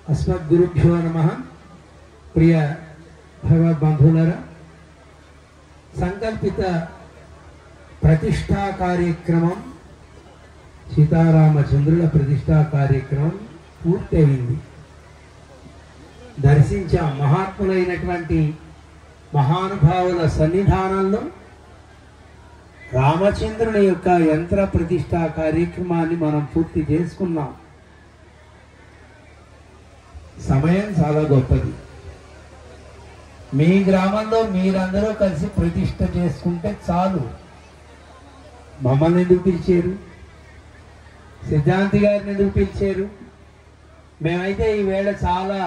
అస్మద్గురుభ్యో నమ ప్రియ భగవద్బంధువులరా సంకల్పిత ప్రతిష్టా కార్యక్రమం సీతారామచంద్రుల ప్రతిష్టా కార్యక్రమం పూర్తయింది దర్శించాం మహాత్ములైనటువంటి మహానుభావుల సన్నిధానంలో రామచంద్రుని యొక్క యంత్ర ప్రతిష్టా కార్యక్రమాన్ని మనం పూర్తి చేసుకున్నాం సమయం చాలా గొప్పది మీ గ్రామంలో మీరందరూ కలిసి ప్రతిష్ట చేసుకుంటే చాలు మమ్మల్ని ఎందుకు పిలిచారు సిద్ధాంతి గారిని ఎందుకు పిలిచారు మేమైతే ఈవేళ చాలా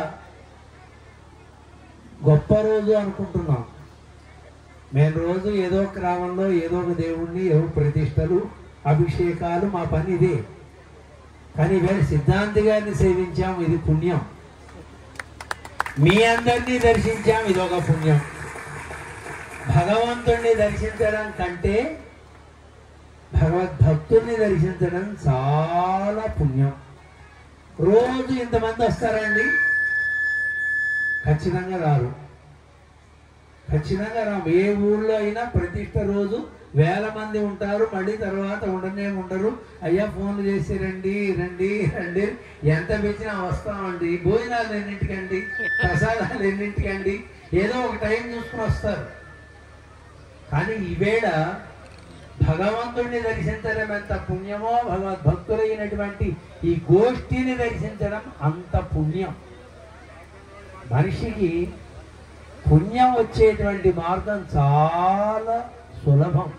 గొప్ప రోజు అనుకుంటున్నాం మేము రోజు ఏదో ఒక గ్రామంలో ఏదో ఒక దేవుణ్ణి ఏదో ప్రతిష్టలు అభిషేకాలు మా పని ఇదే కానీ వేరే సిద్ధాంతి గారిని సేవించాం ఇది పుణ్యం మీ అందరినీ దర్శించాం ఇది ఒక పుణ్యం భగవంతుణ్ణి దర్శించడం కంటే భగవద్భక్తుల్ని దర్శించడం చాలా పుణ్యం రోజు ఇంతమంది వస్తారండి ఖచ్చితంగా రారు ఖచ్చితంగా రాము ఏ ఊళ్ళో అయినా ప్రతిష్ట రోజు వేల మంది ఉంటారు మళ్ళీ తర్వాత ఉండనే ఉండరు అయ్యా ఫోన్లు చేసి రండి రండి రండి ఎంత పెంచినా వస్తామండి భోజనాలు ఎన్నింటికండి ప్రసాదాలు ఎన్నింటికండి ఏదో ఒక టైం చూసుకుని వస్తారు కానీ ఈవేళ భగవంతుడిని దర్శించడం ఎంత పుణ్యమో భగవద్భక్తులైనటువంటి ఈ గోష్ఠిని దర్శించడం అంత పుణ్యం మనిషికి పుణ్యం వచ్చేటువంటి మార్గం చాలా సులభం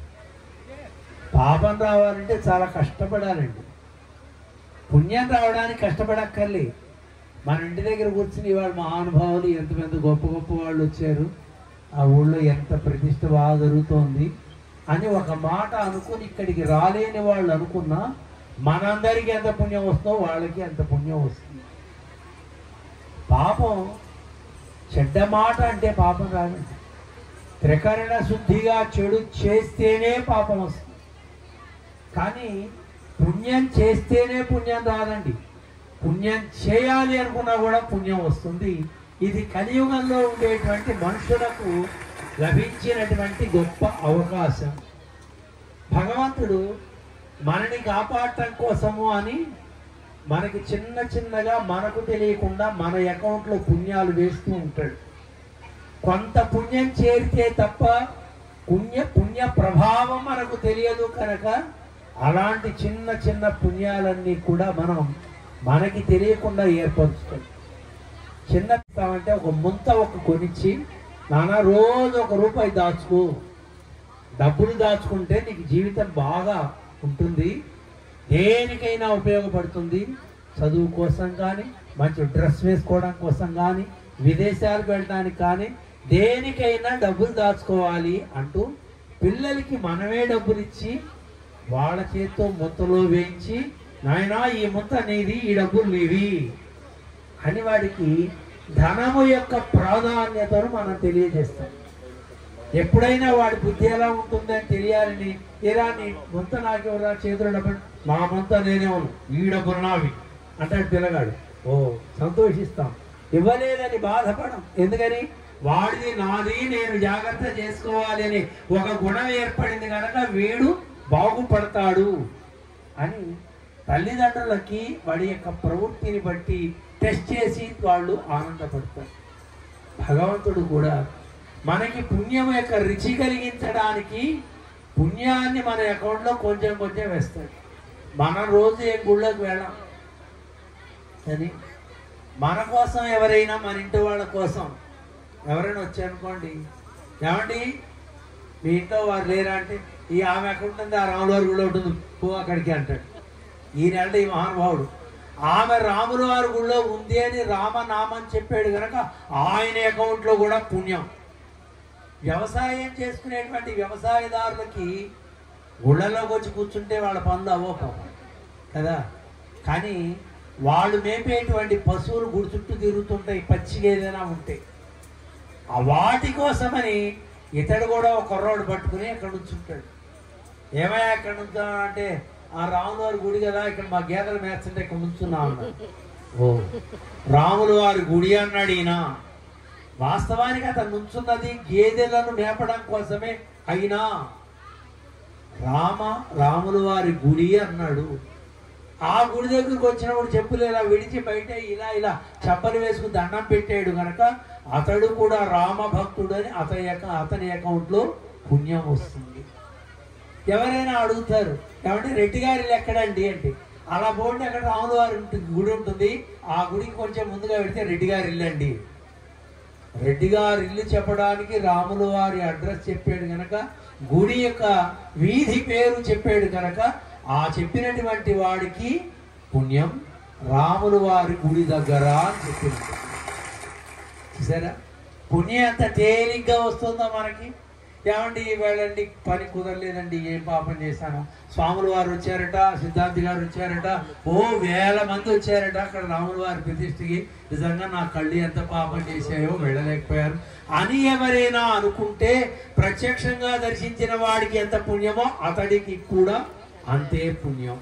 పాపం రావాలంటే చాలా కష్టపడాలండి పుణ్యం రావడానికి కష్టపడక్కర్లే మన ఇంటి దగ్గర కూర్చుని ఇవాళ మహానుభావులు ఎంతమంది గొప్ప గొప్ప వాళ్ళు వచ్చారు ఆ ఊళ్ళో ఎంత ప్రతిష్ట బాగా జరుగుతోంది అని ఒక మాట అనుకుని ఇక్కడికి రాలేని వాళ్ళు అనుకున్నా మనందరికీ ఎంత పుణ్యం వస్తుందో వాళ్ళకి ఎంత పుణ్యం వస్తుంది పాపం చెడ్డ మాట అంటే పాపం రాదండి త్రికరణ శుద్ధిగా చెడు చేస్తేనే పాపం వస్తుంది కానీ పుణ్యం చేస్తేనే పుణ్యం రాదండి పుణ్యం చేయాలి అనుకున్నా కూడా పుణ్యం వస్తుంది ఇది కలియుగంలో ఉండేటువంటి మనుషులకు లభించినటువంటి గొప్ప అవకాశం భగవంతుడు మనని కాపాడటం కోసము అని మనకి చిన్న చిన్నగా మనకు తెలియకుండా మన అకౌంట్లో పుణ్యాలు వేస్తూ ఉంటాడు కొంత పుణ్యం చేరితే తప్ప పుణ్య పుణ్య ప్రభావం మనకు తెలియదు కనుక అలాంటి చిన్న చిన్న పుణ్యాలన్నీ కూడా మనం మనకి తెలియకుండా ఏర్పరుచుతాం చిన్న అంటే ఒక ముంత ఒక కొనిచ్చి నాన్న రోజు ఒక రూపాయి దాచుకో డబ్బులు దాచుకుంటే నీకు జీవితం బాగా ఉంటుంది దేనికైనా ఉపయోగపడుతుంది చదువు కోసం కానీ మంచి డ్రెస్ వేసుకోవడం కోసం కానీ విదేశాలకు వెళ్ళడానికి కానీ దేనికైనా డబ్బులు దాచుకోవాలి అంటూ పిల్లలకి మనమే డబ్బులు ఇచ్చి వాళ్ళ చేత్తో ముంతలో వేయించి నాయనా ఈ ముంత నీది ఈ డబ్బులు నీవి అని వాడికి ధనము యొక్క ప్రాధాన్యతను మనం తెలియజేస్తాం ఎప్పుడైనా వాడి బుద్ధి ఎలా ఉంటుందని తెలియాలని ఇలా నీ ముంత నాకెవరా చేతుల డబ్బు మా ముంత నేనే ఉన్నాను ఈ డబ్బులు నావి అంటాడు పిల్లగాడు ఓ సంతోషిస్తాం ఇవ్వలేదని బాధపడం ఎందుకని వాడిది నాది నేను జాగ్రత్త చేసుకోవాలి అని ఒక గుణం ఏర్పడింది కనుక వీడు బాగుపడతాడు అని తల్లిదండ్రులకి వాడి యొక్క ప్రవృత్తిని బట్టి టెస్ట్ చేసి వాళ్ళు ఆనందపడతారు భగవంతుడు కూడా మనకి పుణ్యం యొక్క రుచి కలిగించడానికి పుణ్యాన్ని మన అకౌంట్లో కొంచెం కొంచెం వేస్తాడు మన రోజు ఏం గుళ్ళోకి వెళ్ళాం అని మన కోసం ఎవరైనా మన ఇంటి వాళ్ళ కోసం ఎవరైనా వచ్చారనుకోండి ఏమండి మీ ఇంట్లో వారు లేరా అంటే ఈ ఆమె ఎక్కడ ఉంటుంది ఆ రాములవారి గుళ్ళో ఉంటుంది పో అక్కడికి అంటాడు ఈయనంటే ఈ మహానుభావుడు ఆమె రాముల వారి గుళ్ళో ఉంది అని రామనామని చెప్పాడు కనుక ఆయన అకౌంట్లో కూడా పుణ్యం వ్యవసాయం చేసుకునేటువంటి వ్యవసాయదారులకి గుళ్ళలోకి వచ్చి కూర్చుంటే వాళ్ళ పనులు అవ్వో పాపం కదా కానీ వాళ్ళు మేపేటువంటి పశువులు గుడి చుట్టూ తిరుగుతుంటాయి పచ్చిగా ఏదైనా ఉంటే ఆ వాటి కోసమని ఇతడు కూడా ఒక కుర్రోడు పట్టుకుని అక్కడ నుంచుంటాడు ఏమయ్యా ఇక్కడ నుంచా అంటే ఆ రాములవారి గుడి కదా ఇక్కడ మా గేదెలు మేస్తుంటే ఇక్కడ నుంచున్నా అన్నాడు ఓ రాములు వారి గుడి అన్నాడు ఈయన వాస్తవానికి అతను నుంచున్నది గేదెలను మేపడం కోసమే అయినా రామ రాములు వారి గుడి అన్నాడు ఆ గుడి దగ్గరికి వచ్చినప్పుడు చెప్పులు ఇలా విడిచి బయట ఇలా ఇలా చెప్పలు వేసుకుని దండం పెట్టాడు కనుక అతడు కూడా రామ భక్తుడని అతని యొక్క అతని అకౌంట్లో పుణ్యం వస్తుంది ఎవరైనా అడుగుతారు ఏమంటే రెడ్డి గారి ఇల్లు ఎక్కడండి అంటే అలా పోండి అక్కడ రాముల వారి ఉంటుంది గుడి ఉంటుంది ఆ గుడికి కొంచెం ముందుగా వెళితే రెడ్డి గారి ఇల్లు అండి రెడ్డి గారి ఇల్లు చెప్పడానికి రాముల వారి అడ్రస్ చెప్పాడు కనుక గుడి యొక్క వీధి పేరు చెప్పాడు కనుక ఆ చెప్పినటువంటి వాడికి పుణ్యం రాముల వారి గుడి దగ్గర అని చెప్పింది చూసారా పుణ్యం ఎంత తేలిగ్గా వస్తుందో మనకి ఏమండి వెళ్ళండి పని కుదరలేదండి ఏం పాపం చేశాను స్వాముల వారు వచ్చారట సిద్ధార్థి గారు వచ్చారట ఓ వేల మంది వచ్చారట అక్కడ రాముల వారి ప్రతిష్ఠకి నిజంగా నా కళ్ళు ఎంత పాపం చేశాయో వెళ్ళలేకపోయారు అని ఎవరైనా అనుకుంటే ప్రత్యక్షంగా దర్శించిన వాడికి ఎంత పుణ్యమో అతడికి కూడా అంతే పుణ్యం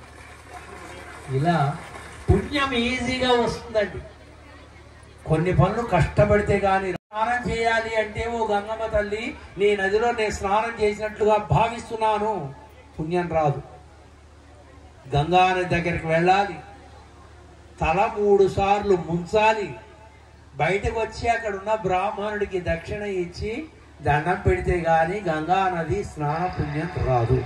ఇలా పుణ్యం ఈజీగా వస్తుందండి కొన్ని పనులు కష్టపడితే కానీ స్నానం చేయాలి అంటే ఓ గంగమ్మ తల్లి నీ నదిలో నేను స్నానం చేసినట్లుగా భావిస్తున్నాను పుణ్యం రాదు గంగా నది దగ్గరికి వెళ్ళాలి తల మూడు సార్లు ముంచాలి బయటకు వచ్చి అక్కడ ఉన్న బ్రాహ్మణుడికి దక్షిణ ఇచ్చి దండం పెడితే గాని గంగా నది స్నాన పుణ్యం రాదు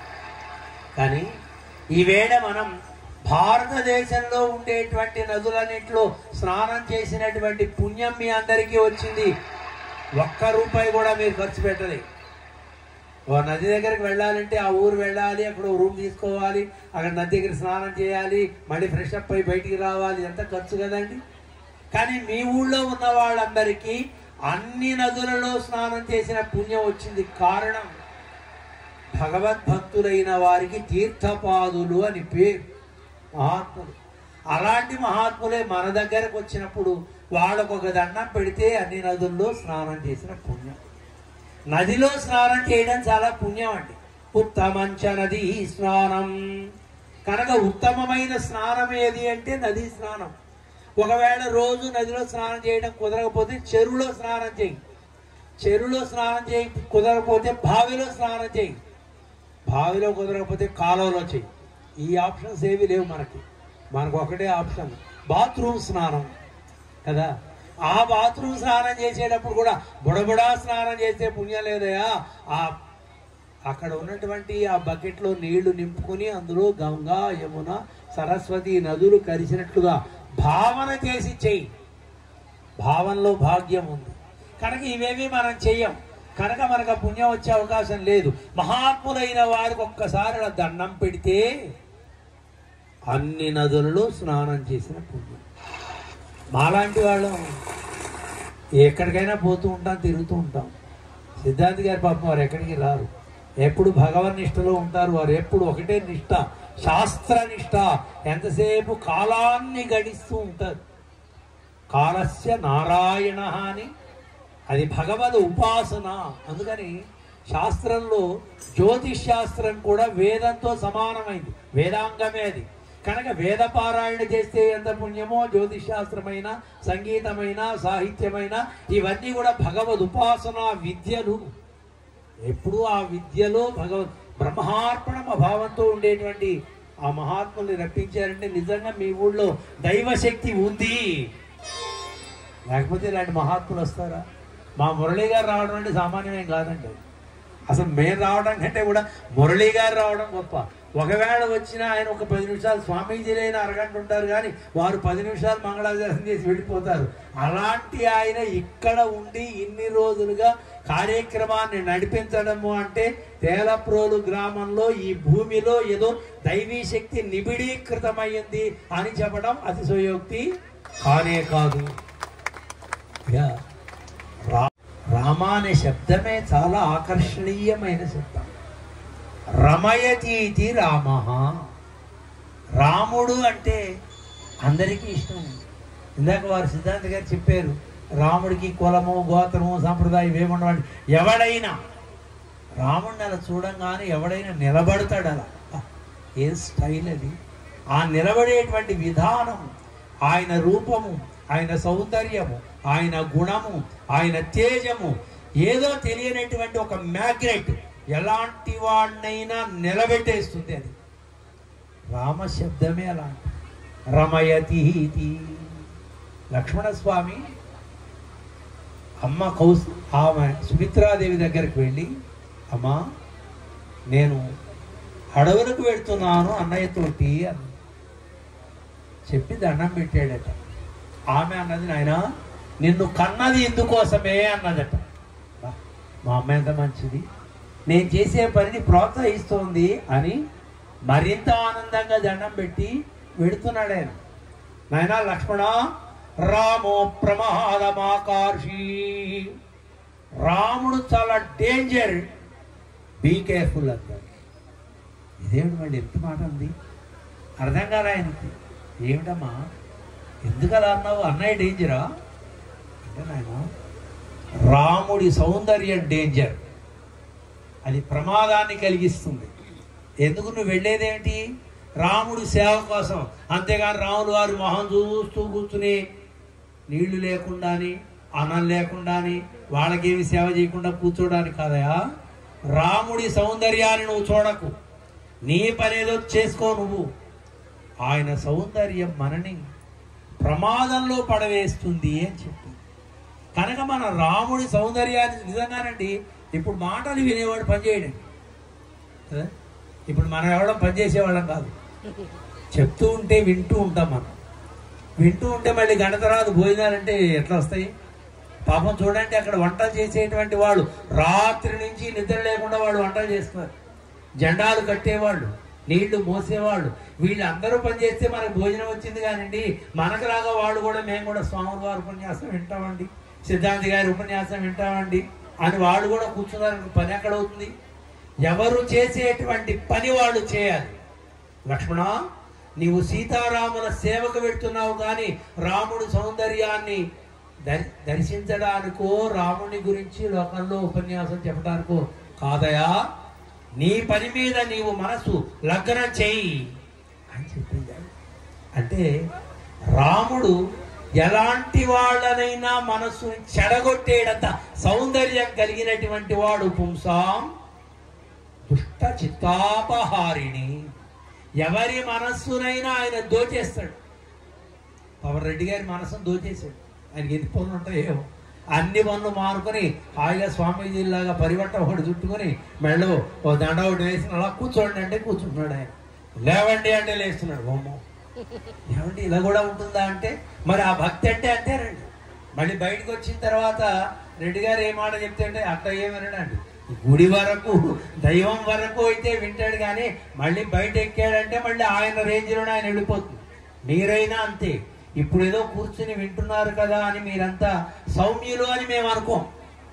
కానీ ఈవేళ మనం భారతదేశంలో ఉండేటువంటి నదులన్నింటిలో స్నానం చేసినటువంటి పుణ్యం మీ అందరికీ వచ్చింది ఒక్క రూపాయి కూడా మీరు ఖర్చు పెట్టలే ఓ నది దగ్గరికి వెళ్ళాలంటే ఆ ఊరు వెళ్ళాలి అక్కడ ఓ రూమ్ తీసుకోవాలి అక్కడ నది దగ్గర స్నానం చేయాలి మళ్ళీ ఫ్రెష్ అప్ అయి బయటికి రావాలి ఎంత ఖర్చు కదండి కానీ మీ ఊళ్ళో ఉన్న వాళ్ళందరికీ అన్ని నదులలో స్నానం చేసిన పుణ్యం వచ్చింది కారణం భగవద్భక్తులైన వారికి తీర్థపాదులు అని పేరు మహాత్ములు అలాంటి మహాత్ములే మన దగ్గరకు వచ్చినప్పుడు వాళ్ళకు ఒక దండం పెడితే అన్ని నదుల్లో స్నానం చేసిన పుణ్యం నదిలో స్నానం చేయడం చాలా పుణ్యం అండి ఉత్తమంచ నది స్నానం కనుక ఉత్తమమైన స్నానం ఏది అంటే నది స్నానం ఒకవేళ రోజు నదిలో స్నానం చేయడం కుదరకపోతే చెరువులో స్నానం చేయి చెరువులో స్నానం చేయి కుదరకపోతే బావిలో స్నానం చేయి బావిలో కుదరకపోతే కాలువలో చెయ్యి ఈ ఆప్షన్స్ ఏవి లేవు మనకి మనకు ఒకటే ఆప్షన్ బాత్రూమ్ స్నానం కదా ఆ బాత్రూమ్ స్నానం చేసేటప్పుడు కూడా బుడబుడా స్నానం చేస్తే పుణ్యం లేదయా ఆ అక్కడ ఉన్నటువంటి ఆ బకెట్లో నీళ్లు నింపుకుని అందులో గంగా యమున సరస్వతి నదులు కలిసినట్లుగా భావన చేసి చెయ్యి భావనలో భాగ్యం ఉంది కనుక ఇవేవి మనం చెయ్యం కనుక మనకు ఆ పుణ్యం వచ్చే అవకాశం లేదు మహాత్ములైన వారికి ఒక్కసారి అలా దండం పెడితే అన్ని నదులలో స్నానం చేసిన పుణ్యం మాలాంటి వాళ్ళం ఎక్కడికైనా పోతూ ఉంటాం తిరుగుతూ ఉంటాం సిద్ధాంతి గారి పాపం వారు ఎక్కడికి రారు ఎప్పుడు భగవన్ నిష్టలో ఉంటారు వారు ఎప్పుడు ఒకటే నిష్ట శాస్త్ర నిష్ట ఎంతసేపు కాలాన్ని గడిస్తూ ఉంటారు కాలస్య నారాయణ అని అది భగవద్ ఉపాసన అందుకని శాస్త్రంలో జ్యోతిష్ శాస్త్రం కూడా వేదంతో సమానమైంది వేదాంగమే అది కనుక వేద పారాయణ చేస్తే ఎంత పుణ్యమో జ్యోతిష్ శాస్త్రమైన సంగీతమైన సాహిత్యమైన ఇవన్నీ కూడా భగవద్ ఉపాసన విద్యలు ఎప్పుడూ ఆ విద్యలో భగవద్ బ్రహ్మార్పణం అభావంతో ఉండేటువంటి ఆ మహాత్ముల్ని రప్పించారంటే నిజంగా మీ ఊళ్ళో దైవశక్తి ఉంది లేకపోతే ఇలాంటి మహాత్ములు వస్తారా మా మురళీ గారు రావడం అంటే సామాన్యమేం కాదండి అసలు మేము రావడం కంటే కూడా మురళీ గారు రావడం గొప్ప ఒకవేళ వచ్చినా ఆయన ఒక పది నిమిషాలు స్వామీజీలైన అరగంట ఉంటారు కానీ వారు పది నిమిషాలు మంగళాశాసనం చేసి వెళ్ళిపోతారు అలాంటి ఆయన ఇక్కడ ఉండి ఇన్ని రోజులుగా కార్యక్రమాన్ని నడిపించడము అంటే తేలప్రోలు గ్రామంలో ఈ భూమిలో ఏదో దైవీ శక్తి నిబిడీకృతమైంది అని చెప్పడం అతిశయోక్తి కానే కాదు యా. రా రామ అనే శబ్దమే చాలా ఆకర్షణీయమైన శబ్దం రమయతీతి రామ రాముడు అంటే అందరికీ ఇష్టం ఇందాక వారు సిద్ధాంత్ గారు చెప్పారు రాముడికి కులము గోత్రము సంప్రదాయం ఏముండవండి ఎవడైనా రాముడిని అలా చూడంగానే ఎవడైనా నిలబడతాడు అలా ఆ, ఏం స్టైల్ అది ఆ నిలబడేటువంటి విధానం ఆయన రూపము ఆయన సౌందర్యము ఆయన గుణము ఆయన తేజము ఏదో తెలియనటువంటి ఒక మ్యాగ్నెట్ ఎలాంటి వాడినైనా నిలబెట్టేస్తుంది అది రామ శబ్దమే అలాంటి రమయతి ఇది. లక్ష్మణస్వామి అమ్మ కౌస్ ఆమె సుమిత్రాదేవి దగ్గరికి వెళ్ళి అమ్మా నేను అడవులకు వెళ్తున్నాను అన్నయ్యతోటి అని చెప్పి దండం పెట్టాడట ఆమె అన్నది నాయన నిన్ను కన్నది ఇందుకోసమే అన్నదట బా, మా అమ్మ ఎంత మంచిది నేను చేసే పనిని ప్రోత్సహిస్తోంది అని మరింత ఆనందంగా దండం పెట్టి వెడుతున్నాడు ఆయన నాయన లక్ష్మణ రామో ప్రమాదమాకార్షి రాముడు చాలా డేంజర్ బీ కేర్ఫుల్ అంటాడు ఇదేమిటి మళ్ళీ ఎంత మాట ఉంది అర్థం కాలే ఆయనకి ఏమిటమ్మా ఎందుకు అలా అన్నావు అన్నయ్య డేంజరా అంటే నాయన రాముడి సౌందర్యం డేంజర్ అది ప్రమాదాన్ని కలిగిస్తుంది ఎందుకు నువ్వు వెళ్ళేదేంటి రాముడి సేవ కోసం అంతేగాని రాముడు వారి మొహం చూస్తూ కూర్చుని నీళ్లు లేకుండాని అన్నం లేకుండాని వాళ్ళకేమి సేవ చేయకుండా కూర్చోడానికి కాదయా రాముడి సౌందర్యాన్ని నువ్వు చూడకు నీ పనేదో చేసుకో నువ్వు ఆయన సౌందర్యం మనని ప్రమాదంలో పడవేస్తుంది అని చెప్పి కనుక మన రాముడి సౌందర్యాన్ని నిజంగానండి ఇప్పుడు మాటలు వినేవాడు పనిచేయడం కదా ఇప్పుడు మనం ఎవడం పనిచేసేవాళ్ళం కాదు చెప్తూ ఉంటే వింటూ ఉంటాం మనం వింటూ ఉంటే మళ్ళీ గంట తర్వాత భోజనాలంటే ఎట్లా వస్తాయి పాపం చూడండి అక్కడ వంటలు చేసేటువంటి వాళ్ళు రాత్రి నుంచి నిద్ర లేకుండా వాళ్ళు వంటలు చేస్తున్నారు జెండాలు కట్టేవాళ్ళు నీళ్లు మోసేవాళ్ళు వీళ్ళు అందరూ పనిచేస్తే మనకు భోజనం వచ్చింది కానండి మనకులాగా వాళ్ళు కూడా మేము కూడా స్వాముల వారి ఉపన్యాసం వింటామండి సిద్ధాంతి గారి ఉపన్యాసం వింటామండి అని వాళ్ళు కూడా కూర్చున్నారు పని ఎక్కడ అవుతుంది ఎవరు చేసేటువంటి పని వాళ్ళు చేయాలి లక్ష్మణ నీవు సీతారాముల సేవకు పెడుతున్నావు కానీ రాముడి సౌందర్యాన్ని దరి దర్శించడానికో రాముని గురించి లోకంలో ఉపన్యాసం చెప్పడానికో కాదయా నీ పని మీద నీవు మనసు లగ్నం చేయి అని చెప్పింది అంటే రాముడు ఎలాంటి వాళ్ళనైనా మనస్సుని చెడగొట్టేటంత సౌందర్యం కలిగినటువంటి వాడు పుంసాం దుష్ట చిత్తాపహారిణి ఎవరి మనస్సునైనా ఆయన దోచేస్తాడు పవన్ రెడ్డి గారి మనసును దోచేశాడు ఆయనకి ఎన్ని పనులు ఉంటాయో అన్ని పనులు మానుకొని హాయిగా స్వామీజీలాగా పరివట్ట ఒకటి చుట్టుకొని మెళ్ళో ఓ దండ ఒకటి వేసిన అలా కూర్చోండి అంటే కూర్చుంటున్నాడు ఆయన లేవండి అంటే లేస్తున్నాడు బొమ్మ ఏమండి ఇలా కూడా ఉంటుందా అంటే మరి ఆ భక్తి అంటే అంతేనండి మళ్ళీ బయటకు వచ్చిన తర్వాత రెడ్డి గారు ఏ మాట చెప్తే అంటే అక్కడ ఏమన్నాడండి గుడి వరకు దైవం వరకు అయితే వింటాడు కానీ మళ్ళీ బయట ఎక్కాడంటే మళ్ళీ ఆయన రేంజ్లోనే ఆయన వెళ్ళిపోతుంది మీరైనా అంతే ఇప్పుడు ఏదో కూర్చుని వింటున్నారు కదా అని మీరంతా సౌమ్యులు అని మేము అనుకోం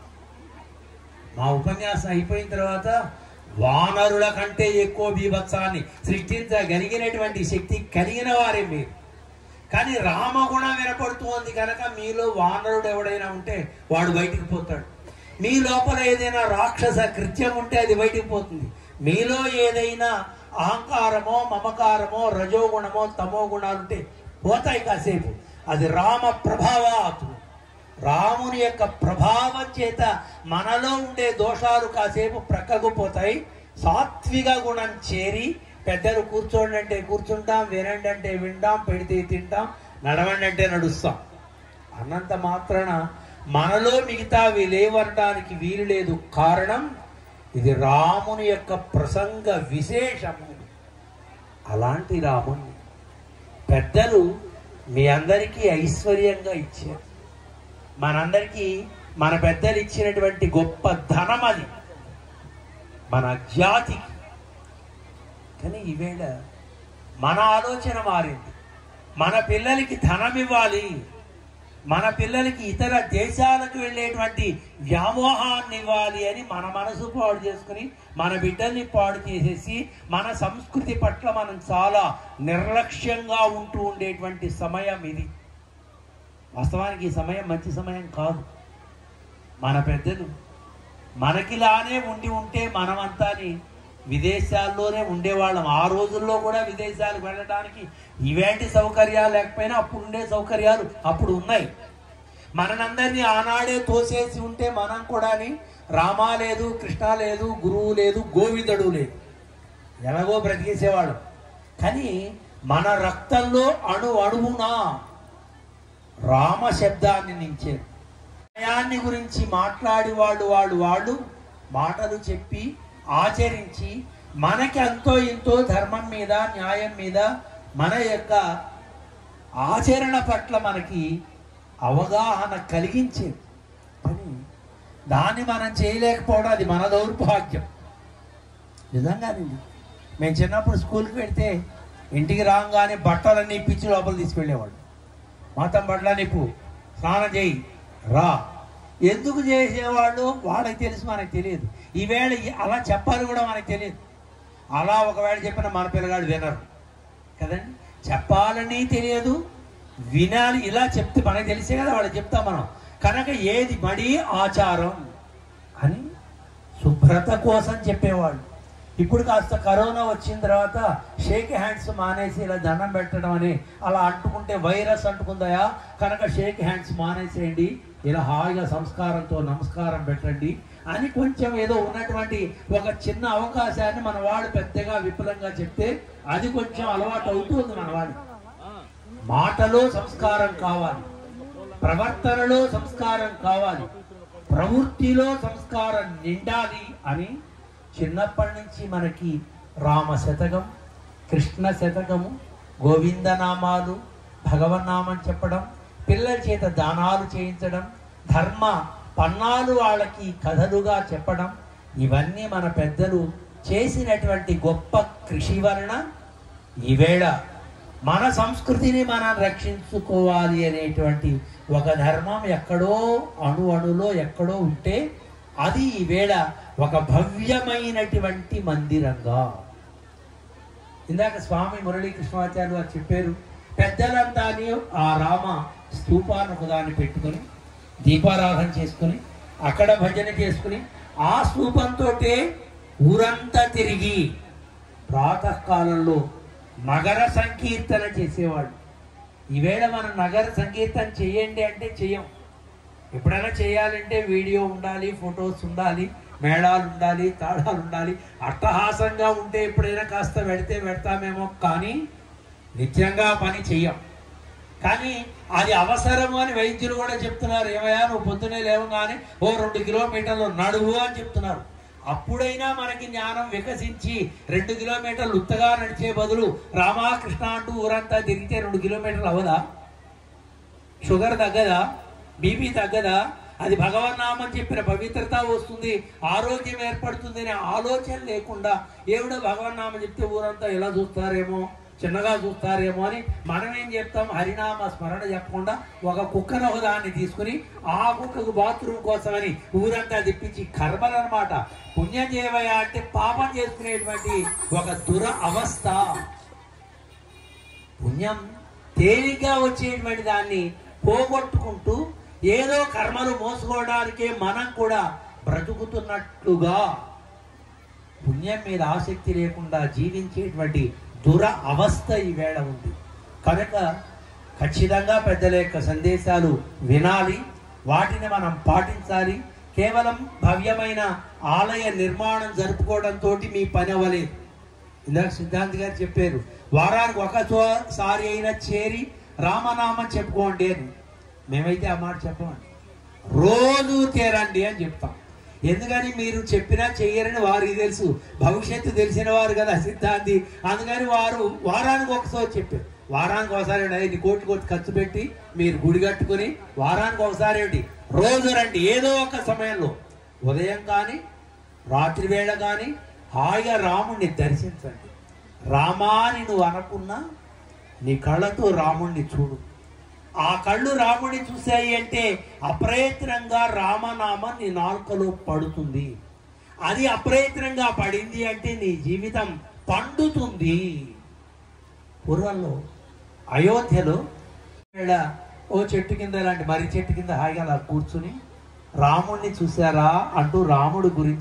మా ఉపన్యాసం అయిపోయిన తర్వాత వానరుల కంటే ఎక్కువ బీభత్సాన్ని సృష్టించగలిగినటువంటి శక్తి కలిగిన వారే మీరు కానీ రామగుణం వినపడుతోంది కనుక మీలో వానరుడు ఎవడైనా ఉంటే వాడు బయటికి పోతాడు మీ లోపల ఏదైనా రాక్షస కృత్యం ఉంటే అది బయటికి పోతుంది మీలో ఏదైనా అహంకారమో మమకారమో రజోగుణమో తమో గుణాలు ఉంటే పోతాయి కాసేపు అది రామ ప్రభావాతు రాముని యొక్క ప్రభావం చేత మనలో ఉండే దోషాలు కాసేపు ప్రక్కకు పోతాయి సాత్విక గుణం చేరి పెద్దలు కూర్చోండి అంటే కూర్చుంటాం వినండి అంటే వింటాం పెడితే తింటాం నడవండి అంటే నడుస్తాం అన్నంత మాత్రాన మనలో మిగతావి లేవనడానికి వీలు లేదు కారణం ఇది రాముని యొక్క ప్రసంగ విశేషము అలాంటి రాముని పెద్దలు మీ అందరికీ ఐశ్వర్యంగా ఇచ్చారు మనందరికీ మన పెద్దలు ఇచ్చినటువంటి గొప్ప ధనం అది మన జాతికి కానీ ఈవేళ మన ఆలోచన మారింది మన పిల్లలకి ధనం ఇవ్వాలి మన పిల్లలకి ఇతర దేశాలకు వెళ్ళేటువంటి వ్యామోహాన్ని ఇవ్వాలి అని మన మనసు పాడు చేసుకుని మన బిడ్డల్ని పాడు చేసేసి మన సంస్కృతి పట్ల మనం చాలా నిర్లక్ష్యంగా ఉంటూ ఉండేటువంటి సమయం ఇది వాస్తవానికి ఈ సమయం మంచి సమయం కాదు మన పెద్దలు మనకిలానే ఉండి ఉంటే మనమంతాని విదేశాల్లోనే ఉండేవాళ్ళం ఆ రోజుల్లో కూడా విదేశాలకు వెళ్ళడానికి ఇవేంటి సౌకర్యాలు లేకపోయినా అప్పుడు ఉండే సౌకర్యాలు అప్పుడు ఉన్నాయి మనందరినీ ఆనాడే తోసేసి ఉంటే మనం కూడాని రామ లేదు కృష్ణ లేదు గురువు లేదు గోవిందుడు లేదు ఎలాగో బ్రతికేసేవాడు కానీ మన రక్తంలో అణు అణువునా రామ శబ్దాన్ని నించారు న్యాయాన్ని గురించి మాట్లాడి వాళ్ళు వాళ్ళు వాళ్ళు మాటలు చెప్పి ఆచరించి మనకి అంతో ఇంతో ధర్మం మీద న్యాయం మీద మన యొక్క ఆచరణ పట్ల మనకి అవగాహన కలిగించేది కానీ దాన్ని మనం చేయలేకపోవడం అది మన దౌర్భాగ్యం నిజంగానండి మేము చిన్నప్పుడు స్కూల్కి వెళ్తే ఇంటికి రాగానే బట్టలన్నీ ఇప్పించి లోపల తీసుకెళ్ళేవాళ్ళు మాతం బట్టల నిప్పు స్నానం చేయి రా ఎందుకు చేసేవాళ్ళు వాళ్ళకి తెలుసు మనకు తెలియదు ఈవేళ ఈ- అలా చెప్పాలి కూడా మనకు తెలియదు అలా ఒకవేళ చెప్పిన మన పిల్లగాడు వినరు కదండి చెప్పాలని తెలియదు వినాలి ఇలా చెప్తే మనకు తెలిసే కదా వాళ్ళు చెప్తాం మనం కనుక ఏది మడి ఆచారం అని శుభ్రత కోసం చెప్పేవాళ్ళు ఇప్పుడు కాస్త కరోనా వచ్చిన తర్వాత షేక్ హ్యాండ్స్ మానేసి ఇలా దండం పెట్టడం అని అలా అంటుకుంటే వైరస్ అంటుకుందయా కనుక షేక్ హ్యాండ్స్ మానేసేయండి ఇలా హాయిగా సంస్కారంతో నమస్కారం పెట్టండి అని కొంచెం ఏదో ఉన్నటువంటి ఒక చిన్న అవకాశాన్ని మన వాడు పెద్దగా విపులంగా చెప్తే అది కొంచెం అలవాటు అవుతుంది మన వాడికి మాటలో సంస్కారం కావాలి ప్రవర్తనలో సంస్కారం కావాలి ప్రవృత్తిలో సంస్కారం నిండాలి అని చిన్నప్పటి నుంచి మనకి రామ శతకం కృష్ణ శతకము గోవిందనామాలు భగవన్నామం చెప్పడం పిల్లల చేత దానాలు చేయించడం ధర్మ పన్నాలు వాళ్ళకి కథలుగా చెప్పడం ఇవన్నీ మన పెద్దలు చేసినటువంటి గొప్ప కృషి వలన ఈవేళ మన సంస్కృతిని మనం రక్షించుకోవాలి అనేటువంటి ఒక ధర్మం ఎక్కడో అణు అణులో ఎక్కడో ఉంటే అది ఈవేళ ఒక భవ్యమైనటువంటి మందిరంగా ఇందాక స్వామి మురళీ కృష్ణాచార్య వారు చెప్పారు పెద్దలంతా ఆ రామ స్తూపాన్ని ఒకదాన్ని పెట్టుకొని దీపారాధన చేసుకుని అక్కడ భజన చేసుకుని ఆ స్తూపంతో ఊరంతా తిరిగి ప్రాతకాలంలో నగర సంకీర్తన చేసేవాడు ఈవేళ మనం నగర సంకీర్తన చేయండి అంటే చెయ్యం ఎప్పుడైనా చేయాలంటే వీడియో ఉండాలి ఫొటోస్ ఉండాలి మేళాలు ఉండాలి తాళాలు ఉండాలి అట్టహాసంగా ఉంటే ఎప్పుడైనా కాస్త పెడితే పెడతామేమో కానీ నిత్యంగా ఆ పని చెయ్యం కానీ అది అవసరము అని వైద్యులు కూడా చెప్తున్నారు ఏమయ్యా నువ్వు పొద్దునే లేవగానే ఓ రెండు కిలోమీటర్లు నడువు అని చెప్తున్నారు అప్పుడైనా మనకి జ్ఞానం వికసించి రెండు కిలోమీటర్లు ఉత్తగా నడిచే బదులు రామాకృష్ణ అంటూ ఊరంతా తిరిగితే రెండు కిలోమీటర్లు అవదా షుగర్ తగ్గదా బీపీ తగ్గదా అది భగవన్నామం చెప్పిన పవిత్రత వస్తుంది ఆరోగ్యం ఏర్పడుతుంది అనే ఆలోచన లేకుండా ఏమిడో భగవన్నామం చెప్తే ఊరంతా ఎలా చూస్తారేమో చిన్నగా చూస్తారేమో అని మనం ఏం చెప్తాం హరినామ స్మరణ చెప్పకుండా ఒక కుక్కను ఒక దాన్ని తీసుకుని ఆ కుక్కకు బాత్రూమ్ కోసమని ఊరంతా తిప్పించి కర్మలు అనమాట పుణ్యం చేయవయా అంటే పాపం చేసుకునేటువంటి ఒక దుర అవస్థ పుణ్యం తేలిగ్గా వచ్చేటువంటి దాన్ని పోగొట్టుకుంటూ ఏదో కర్మలు మోసుకోవడానికే మనం కూడా బ్రతుకుతున్నట్లుగా పుణ్యం మీద ఆసక్తి లేకుండా జీవించేటువంటి దుర అవస్థ ఈవేళ ఉంది కనుక ఖచ్చితంగా పెద్దల యొక్క సందేశాలు వినాలి వాటిని మనం పాటించాలి కేవలం భవ్యమైన ఆలయ నిర్మాణం జరుపుకోవడంతో మీ పని అవ్వలేదు ఇందాక సిద్ధాంత్ గారు చెప్పారు వారానికి ఒకసారి అయినా చేరి రామనామం చెప్పుకోండి అని మేమైతే ఆ మాట చెప్పమండి రోజు తేరండి అని చెప్తాం ఎందుకని మీరు చెప్పినా చెయ్యరని వారికి తెలుసు భవిష్యత్తు తెలిసిన వారు కదా సిద్ధాంతి అందుకని వారు వారానికి ఒకసారి చెప్పారు వారానికి ఒకసారి ఏంటి, ఐదు కోట్లు కోట్లు ఖర్చు పెట్టి మీరు గుడి కట్టుకుని వారానికి ఒకసారి ఏంటి రోజు రండి ఏదో ఒక సమయంలో ఉదయం కానీ రాత్రి వేళ కానీ హాయిగా రాముణ్ణి దర్శించండి రామా అని నువ్వు అనకున్నా నీ కళ్ళతో రాముణ్ణి చూడు ఆ కళ్ళు రాముడిని చూశాయి అంటే అప్రయత్నంగా రామనామం నీ నాలుకలో పడుతుంది అది అప్రయత్నంగా పడింది అంటే నీ జీవితం పండుతుంది పూర్వంలో అయోధ్యలో ఈడ ఓ చెట్టు కింద ఇలాంటి మర్రి చెట్టు కింద హాయిగా అలా కూర్చుని రాముణ్ణి చూశారా అంటూ రాముడు గురించి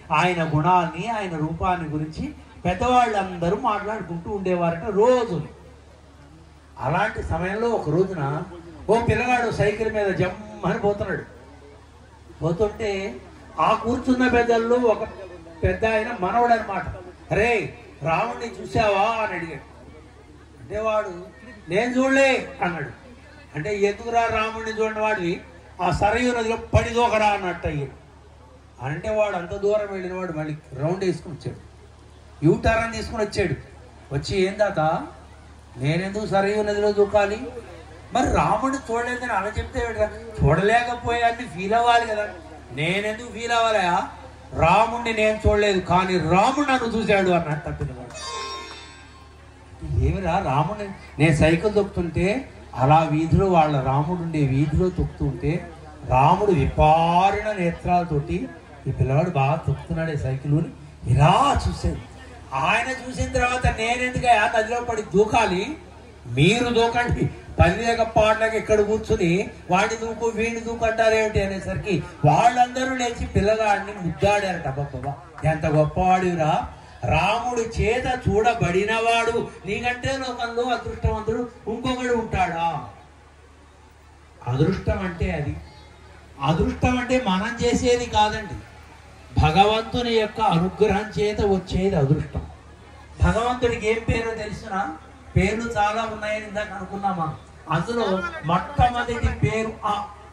ఆయన గుణాల్ని ఆయన రూపాన్ని గురించి పెద్దవాళ్ళందరూ మాట్లాడుకుంటూ ఉండేవారట రోజు అలాంటి సమయంలో ఒక రోజున ఓ పిల్లగాడు సైకిల్ మీద జమ్మని పోతున్నాడు పోతుంటే ఆ కూర్చున్న పెద్దల్లో ఒక పెద్ద ఆయన మనవడు అనమాట అరే రాముడిని చూసావా అని అడిగాడు అంటే వాడు నేను చూడలే అన్నాడు అంటే ఎందుకురా రాముడిని చూడండి వాడివి ఆ సరయు నదిలో పడిదోకరా అన్నట్టు అయ్యాడు అంటే వాడు అంత దూరం వెళ్ళిన వాడు మళ్ళీ రౌండ్ వేసుకుని వచ్చాడు యూ టర్న్ తీసుకుని వచ్చాడు వచ్చి ఏం తాత నేనెందుకు సరయు నదిలో దూకాలి మరి రాముడిని చూడలేదని అలా చెప్తే ఏమిటిరా? చూడలేకపోయాన్ని ఫీల్ అవ్వాలి కదా నేనెందుకు ఫీల్ అవ్వాలయా రాముడిని నేను చూడలేదు కానీ రాముడు నన్ను చూశాడు అన్నట్టు తప్పినవాడు ఏమిరా రాముడిని నేను సైకిల్ తొక్కుతుంటే అలా వీధిలో వాళ్ళ రాముడు ఉండే వీధిలో తొక్కుతుంటే రాముడు విపారిన నేత్రాలతోటి ఈ పిల్లవాడు బాగా తొక్కుతున్నాడు ఈ సైకిల్ ఇలా చూశాడు ఆయన చూసిన తర్వాత నేనెందుకు ఆ నదిలో పడి దూకాలి మీరు దూకండి పల్లెక పాటలకు ఇక్కడ కూర్చుని వాడిని దూకు వీడిని దూకు అంటారేమిటి అనేసరికి వాళ్ళందరూ లేచి పిల్లగాడిని ముద్దాడారట అబ్బబ్బబ్బా ఎంత గొప్పవాడిరా రాముడు చేత చూడబడినవాడు నీకంటే లోకంలో అదృష్టవంతుడు ఇంకొకడు ఉంటాడా అదృష్టం అంటే అది అదృష్టం అంటే మనం చేసేది కాదండి భగవంతుని యొక్క అనుగ్రహం చేత వచ్చేది అదృష్టం భగవంతుడికి ఏం పేరో తెలిసిన పేర్లు చాలా ఉన్నాయని ఇందాక అనుకున్నామా అందులో మొట్టమొదటి పేరు ఆ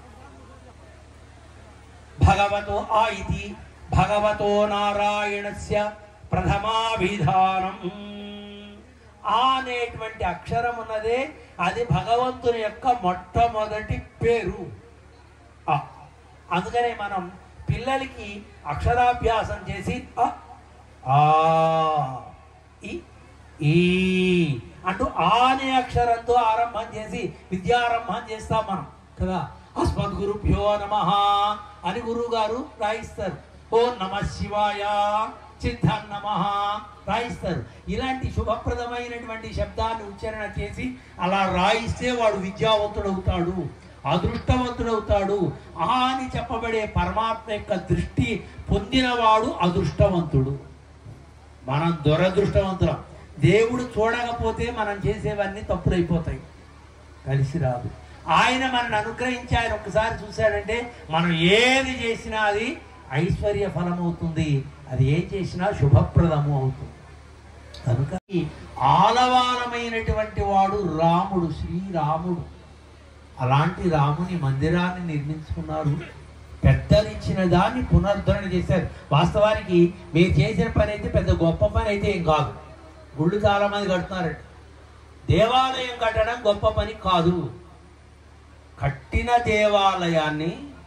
భగవతో ఆ ఇది భగవతో నారాయణస్య ప్రథమాభిధానం ఆ అనేటువంటి అక్షరం ఉన్నదే అది భగవంతుని యొక్క మొట్టమొదటి పేరు ఆ అందుకనే మనం పిల్లలకి అక్షరాభ్యాసం చేసి అ, ఆ ఇ, ఈ అంటూ ఆ అనే అక్షరంతో ఆరంభం చేసి విద్యారంభం చేస్తాం మనం కదా అస్మద్ గురుభ్యో నమ అని గురువు గారు రాయిస్తారు ఓ నమ శివాయ చిత్తం నమ రాయిస్తారు ఇలాంటి శుభప్రదమైనటువంటి శబ్దాన్ని ఉచ్చారణ చేసి అలా రాయిస్తే వాడు విద్యావంతుడవుతాడు అదృష్టవంతుడవుతాడు ఆ అని చెప్పబడే పరమాత్మ యొక్క దృష్టి పొందినవాడు అదృష్టవంతుడు మనం దురదృష్టవంతులం దేవుడు చూడకపోతే మనం చేసేవన్నీ తప్పులైపోతాయి కలిసి రాదు ఆయన మనల్ని అనుగ్రహించి ఆయన ఒక్కసారి చూశాడంటే మనం ఏది చేసినా అది ఐశ్వర్య ఫలం అవుతుంది అది ఏం చేసినా శుభప్రదము అవుతుంది కనుక ఈ ఆలవాలమైనటువంటి వాడు రాముడు శ్రీరాముడు అలాంటి రాముని మందిరాన్ని నిర్మించుకున్నారు పెద్దలు ఇచ్చిన దాన్ని పునరుద్ధరణ చేశారు వాస్తవానికి మీరు చేసిన పని అయితే పెద్ద గొప్ప పని అయితే ఏం కాదు గుళ్ళు చాలా మంది కడుతున్నారండి దేవాలయం కట్టడం గొప్ప పని కాదు కట్టిన దేవాలయాన్ని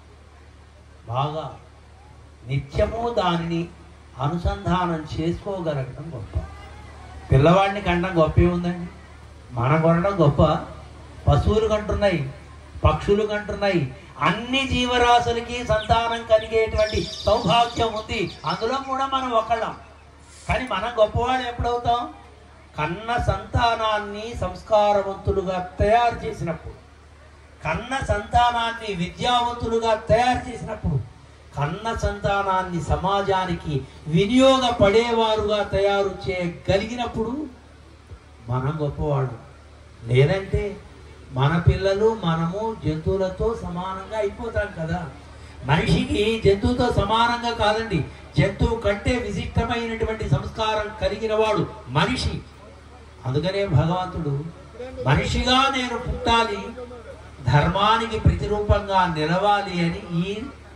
బాగా నిత్యము దానిని అనుసంధానం చేసుకోగలగడం గొప్ప పిల్లవాడిని కండం గొప్ప ఏముందండి మనం కొనడం గొప్ప పశువులు కంటున్నాయి పక్షులు కంటున్నాయి అన్ని జీవరాశులకి సంతానం కలిగేటువంటి సౌభాగ్యం ఉంది అందులో కూడా మనం ఒకళ్ళం కానీ మనం గొప్పవాడు ఎప్పుడవుతాం కన్న సంతానాన్ని సంస్కారవంతులుగా తయారు చేసినప్పుడు కన్న సంతానాన్ని విద్యావంతులుగా తయారు చేసినప్పుడు కన్న సంతానాన్ని సమాజానికి వినియోగపడేవారుగా తయారు చేయగలిగినప్పుడు మనం గొప్పవాడు లేదంటే మన పిల్లలు మనము జంతువులతో సమానంగా అయిపోతాం కదా మనిషికి జంతువుతో సమానంగా కాదండి జంతువు కంటే విశిష్టమైనటువంటి సంస్కారం కలిగిన వాడు మనిషి అందుకనే భగవంతుడు మనిషిగా నేను పుట్టాలి ధర్మానికి ప్రతిరూపంగా నిలవాలి అని ఈ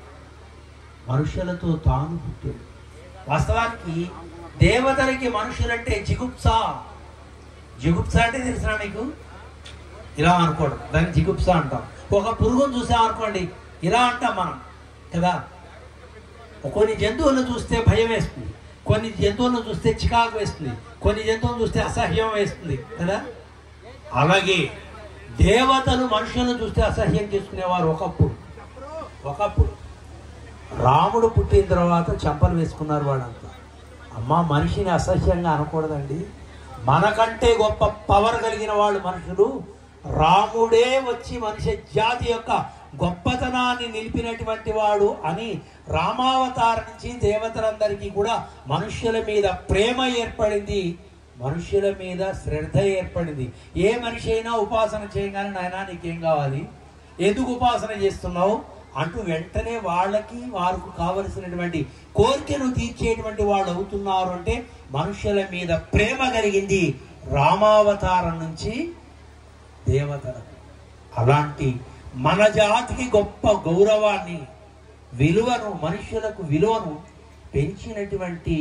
మనుషులతో తాను పుట్టాడు వాస్తవానికి దేవతలకి మనుషులంటే జిగుప్స జిగుప్స అంటే తెలిసిన మీకు ఇలా అనుకోవడం దాన్ని జిగుప్స అంటాం ఒక పురుగును చూసాం అనుకోండి ఇలా అంటాం మనం కదా కొన్ని జంతువులను చూస్తే భయం వేస్తుంది కొన్ని జంతువులను చూస్తే చికాకు వేస్తుంది కొన్ని జంతువులను చూస్తే అసహ్యం వేస్తుంది కదా అలాగే దేవతలు మనుషులను చూస్తే అసహ్యం చేసుకునేవారు ఒకప్పుడు ఒకప్పుడు రాముడు పుట్టిన తర్వాత చెంపలు వేసుకున్నారు వాళ్ళంతా అమ్మ మనిషిని అసహ్యంగా అనకూడదండి మనకంటే గొప్ప పవర్ కలిగిన వాళ్ళు మనుషులు రాముడే వచ్చి మనిషి జాతి యొక్క గొప్పతనాన్ని నిలిపినటువంటి వాడు అని రామావతార నుంచి దేవతలందరికీ కూడా మనుష్యుల మీద ప్రేమ ఏర్పడింది మనుష్యుల మీద శ్రద్ధ ఏర్పడింది ఏ మనిషి అయినా ఉపాసన చేయగానే నాయనా నీకేం కావాలి ఎందుకు ఉపాసన చేస్తున్నావు అంటూ వెంటనే వాళ్ళకి వారికి కావలసినటువంటి కోరికను తీర్చేటువంటి వాళ్ళు అవుతున్నారు అంటే మనుషుల మీద ప్రేమ కలిగింది రామావతారం నుంచి దేవతలకు అలాంటి మన జాతికి గొప్ప గౌరవాన్ని విలువను మనుష్యులకు విలువను పెంచినటువంటి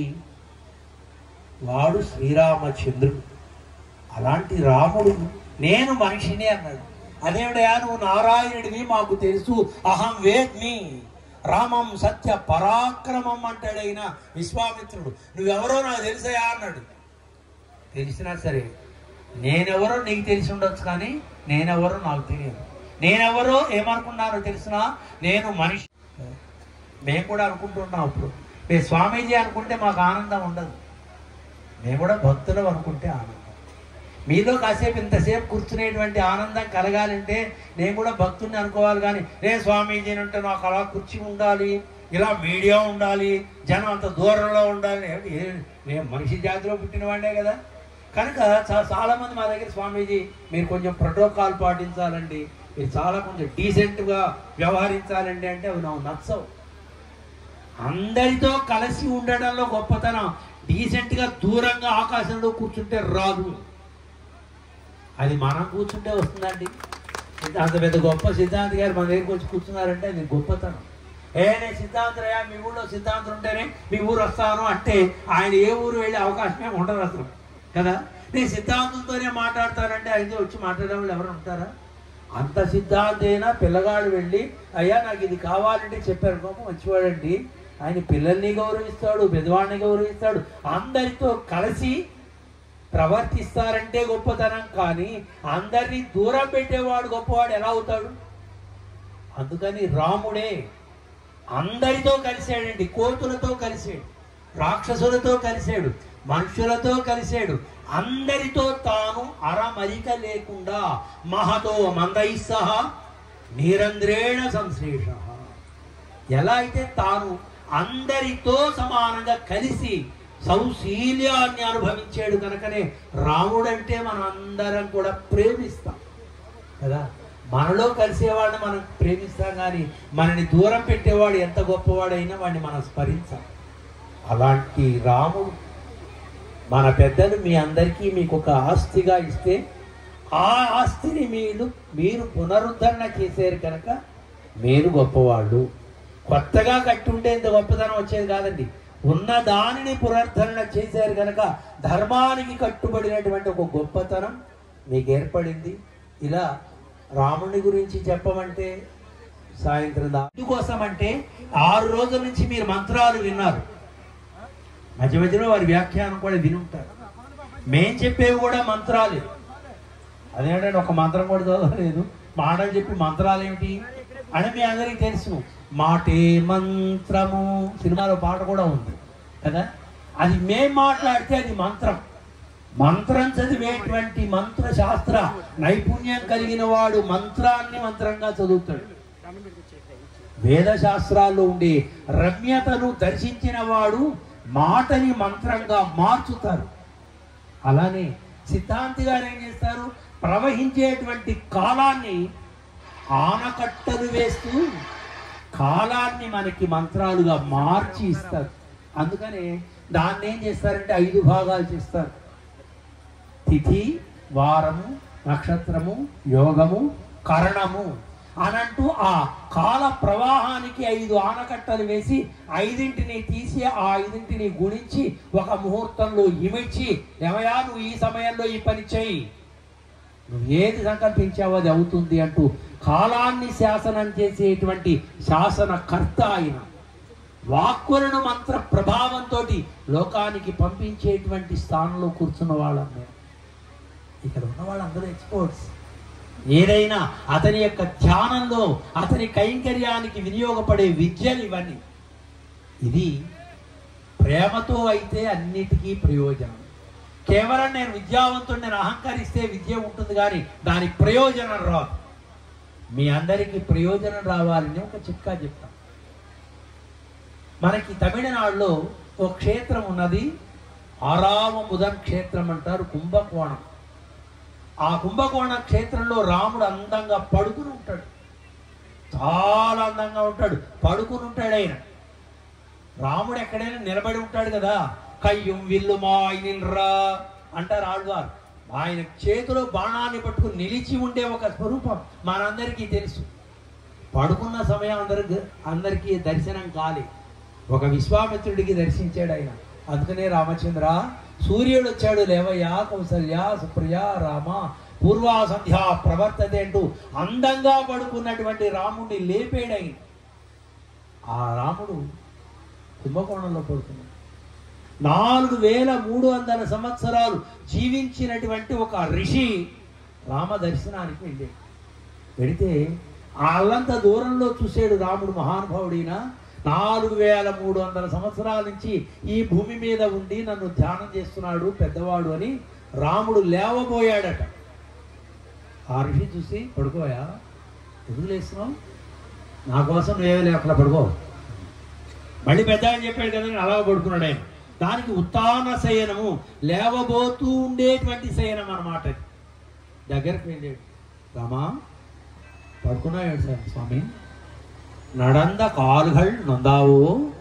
వాడు శ్రీరామచంద్రుడు అలాంటి రాముడు నేను మనిషిని అన్నాడు అదేవిడయా నువ్వు నారాయణుడివి మాకు తెలుసు అహం వేద్మి రామం సత్య పరాక్రమం అంటాడైన విశ్వామిత్రుడు నువ్వెవరో నాకు తెలుసయా అన్నాడు తెలిసినా సరే నేనెవరో నీకు తెలిసి ఉండొచ్చు కానీ నేనెవరో నాకు తెలియదు నేనెవరో ఏమనుకున్నానో తెలిసినా నేను మనిషి మేము కూడా అనుకుంటున్నాం అప్పుడు మేము స్వామీజీ అనుకుంటే మాకు ఆనందం ఉండదు మేము కూడా భక్తులు అనుకుంటే ఆనందం మీలో కాసేపు ఇంతసేపు కూర్చునేటువంటి ఆనందం కలగాలంటే నేను కూడా భక్తుడిని అనుకోవాలి కానీ నేను స్వామీజీని అంటే నాకు అలా కుర్చీ ఉండాలి ఇలా మీడియా ఉండాలి జనం అంత దూరంలో ఉండాలి ఏ- ఏ- నేను మనిషి జాతిలో పుట్టిన వాడే కదా కనుక చా- చాలా మంది మా దగ్గర స్వామీజీ మీరు కొంచెం ప్రోటోకాల్ పాటించాలండి మీరు చాలా కొంచెం డీసెంట్గా వ్యవహరించాలండి అంటే అవి నాకు నచ్చవు అందరితో కలిసి ఉండడంలో గొప్పతనం డీసెంట్గా దూరంగా ఆకాశంలో కూర్చుంటే రాదు అది మనం కూర్చుంటే వస్తుందండి అంత పెద్ద గొప్ప సిద్ధాంత్ గారు మన దగ్గరికి వచ్చి కూర్చున్నారంటే అది గొప్పతనం ఏ నేను సిద్ధాంతరయ్యా మీ ఊళ్ళో సిద్ధాంతం ఉంటేనే మీ ఊరు వస్తాను అంటే ఆయన ఏ ఊరు వెళ్ళే అవకాశమే ఉండదు అసలు కదా నేను సిద్ధాంతంతోనే మాట్లాడతానంటే ఆయనతో వచ్చి మాట్లాడే వాళ్ళు ఎవరు ఉంటారా అంత సిద్ధాంతైనా పిల్లగాడు వెళ్ళి అయ్యా నాకు ఇది కావాలంటే చెప్పారు గొప్ప మంచివాడండి ఆయన పిల్లల్ని గౌరవిస్తాడు పెద్దవాడిని గౌరవిస్తాడు అందరితో కలిసి ప్రవర్తిస్తారంటే గొప్పతనం కానీ అందరినీ దూరం పెట్టేవాడు గొప్పవాడు ఎలా అవుతాడు అందుకని రాముడే అందరితో కలిశాడండి కోతులతో కలిశాడు రాక్షసులతో కలిశాడు మనుషులతో కలిశాడు అందరితో తాను అరమరిక లేకుండా మహతో మందై సహా నిరంధ్రేణ సంశ్లేష ఎలా అయితే తాను అందరితో సమానంగా కలిసి సౌశీల్యాన్ని అనుభవించాడు కనుకనే రాముడంటే మనం అందరం కూడా ప్రేమిస్తాం కదా మనలో కలిసేవాడిని మనం ప్రేమిస్తాం కానీ మనని దూరం పెట్టేవాడు ఎంత గొప్పవాడైనా వాడిని మనం స్మరించాం అలాంటి రాముడు మన పెద్దలు మీ అందరికీ మీకు ఒక ఆస్తిగా ఇస్తే ఆ ఆస్తిని మీరు మీరు పునరుద్ధరణ చేశారు కనుక మీరు గొప్పవాళ్ళు కొత్తగా కట్టుంటే ఇంత గొప్పతనం వచ్చేది కాదండి ఉన్న దానిని పునరుద్ధరణ చేశారు కనుక ధర్మానికి కట్టుబడినటువంటి ఒక గొప్పతనం మీకు ఏర్పడింది ఇలా రాముని గురించి చెప్పమంటే సాయంత్రం దా ఎందుకోసం అంటే ఆరు రోజుల నుంచి మీరు మంత్రాలు విన్నారు మధ్య మధ్యలో వారి వ్యాఖ్యానం కూడా వినుంటారు మేం చెప్పేవి కూడా మంత్రాలే అదేంటంటే ఒక మంత్రం కూడా చదవలేదు మాటలు చెప్పి మంత్రాలు ఏమిటి అని మీ అందరికీ తెలుసు మాటే మంత్రము సినిమాలో పాట కూడా ఉంది కదా అది మేం మాట్లాడితే అది మంత్రం మంత్రం చదివేటువంటి మంత్ర శాస్త్ర నైపుణ్యం కలిగిన వాడు మంత్రాన్ని మంత్రంగా చదువుతాడు వేద శాస్త్రాల్లో ఉండే రమ్యతను దర్శించిన వాడు మాటని మంత్రంగా మార్చుతారు అలానే సిద్ధాంతి గారు ఏం చేస్తారు ప్రవహించేటువంటి కాలాన్ని ఆనకట్టలు వేస్తూ కాలాన్ని మనకి మంత్రాలుగా మార్చి ఇస్తారు అందుకనే దాన్ని ఏం చేస్తారంటే ఐదు భాగాలు చేస్తారు తిథి వారము నక్షత్రము యోగము కరణము అనంటూ ఆ కాల ప్రవాహానికి ఐదు ఆనకట్టలు వేసి ఐదింటిని తీసి ఆ ఐదింటిని గుణించి ఒక ముహూర్తంలో ఇమిడ్చి ఏమయ్యా నువ్వు ఈ సమయంలో ఈ పని చేయి నువ్వు ఏది సంకల్పించావో అది అవుతుంది అంటూ కాలాన్ని శాసనం చేసేటువంటి శాసనకర్త ఆయన వాక్కులను మంత్ర ప్రభావంతో లోకానికి పంపించేటువంటి స్థానంలో కూర్చున్న వాళ్ళం మేము ఇక్కడ ఉన్న వాళ్ళందరూ ఎక్స్పోర్ట్స్ ఏదైనా అతని యొక్క ధ్యానంలో అతని కైంకర్యానికి వినియోగపడే విద్యలు ఇవన్నీ ఇది ప్రేమతో అయితే అన్నిటికీ ప్రయోజనం కేవలం నేను విద్యావంతుడు నేను అహంకరిస్తే విద్య ఉంటుంది కానీ దాని ప్రయోజనం రాదు మీ అందరికీ ప్రయోజనం రావాలని ఒక చిట్కా చెప్తాం మనకి తమిళనాడులో ఒక క్షేత్రం ఉన్నది ఆరావముదన్ క్షేత్రం అంటారు కుంభకోణం ఆ కుంభకోణ క్షేత్రంలో రాముడు అందంగా పడుకుని ఉంటాడు చాలా అందంగా ఉంటాడు పడుకుని ఉంటాడు ఆయన రాముడు ఎక్కడైనా నిలబడి ఉంటాడు కదా కయ్యం విల్లు మాయినిల్రా అంటారు ఆళ్వారు ఆయన చేతిలో బాణాన్ని పట్టుకుని నిలిచి ఉండే ఒక స్వరూపం మనందరికీ తెలుసు పడుకున్న సమయం అందరికి అందరికీ దర్శనం కాలే ఒక విశ్వామిత్రుడికి దర్శించాడు ఆయన అందుకనే రామచంద్ర సూర్యుడు వచ్చాడు లేవయ్యా కౌసల్య సుప్రియ రామ పూర్వా సంధ్య ప్రవర్తతే అంటూ అందంగా పడుకున్నటువంటి రాముడిని లేపాడు ఆయన ఆ రాముడు కుంభకోణంలో పడుకున్నాడు నాలుగు వేల మూడు వందల సంవత్సరాలు జీవించినటువంటి ఒక ఋషి రామ దర్శనానికి వెళ్ళాడు వెడితే అల్లంత దూరంలో చూసాడు రాముడు మహానుభావుడిన నాలుగు వేల మూడు వందల సంవత్సరాల నుంచి ఈ భూమి మీద ఉండి నన్ను ధ్యానం చేస్తున్నాడు పెద్దవాడు అని రాముడు లేవబోయాడట ఆ ఋషి చూసి పడుకోయా ఎందుకు లేస్తున్నావు నా కోసం నువ్వేమీ అక్కడ పడుకో మళ్ళీ పెద్ద ఆయన చెప్పాడు కదా నేను అలా పడుకున్నాడు ఆయన దానికి ఉత్తాన శయనము లేవబోతూ ఉండేటువంటి శయనం అన్నమాట ఇది. దగ్గరికి వెళ్ళాడు రామా పడుకున్నాడు సార్ స్వామి నడంద కాలుகள் నొందావు